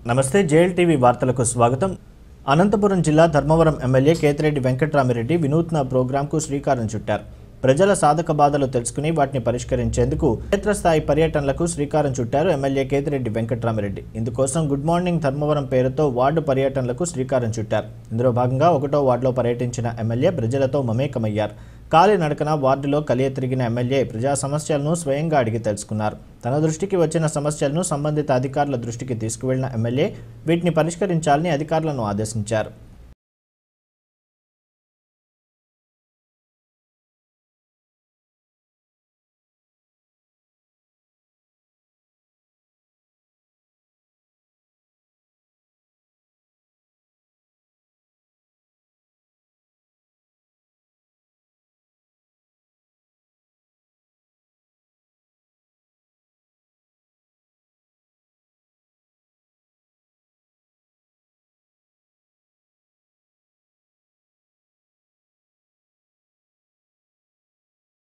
నమస్తే JL TV వార్తలకు స్వాగతం అనంతపురం జిల్లా ధర్మవరం ఎమ్మెల్యే కేతిరెడ్డి వెంకట్రామిరెడ్డి వినూత్న ప్రోగ్రాంకు శ్రీకారం చుట్టారు ప్రజల సాధక బాధలు తెలుసుకుని వాటిని పరిష్కరించేందుకు క్షేత్రస్థాయి పర్యటనలకు శ్రీకారం చుట్టారు ఎమ్మెల్యే కేతిరెడ్డి వెంకట్రామిరెడ్డి ఇందుకోసం గుడ్ మార్నింగ్ ధర్మవరం పేరుతో వార్డు పర్యటనలకు శ్రీకారం చుట్టారు ఇందులో భాగంగా ఒకటో వార్డులో పర్యటించిన ఎమ్మెల్యే ప్రజలతో మమేకమయ్యారు కాలినడకన వార్డులో కలియ తిరిగిన ఎమ్మెల్యే ప్రజా సమస్యలను స్వయంగా అడిగి తెలుసుకున్నారు తన దృష్టికి వచ్చిన సమస్యలను సంబంధిత అధికారుల దృష్టికి తీసుకువెళ్లిన ఎమ్మెల్యే వీటిని పరిష్కరించాలని అధికారులను ఆదేశించారు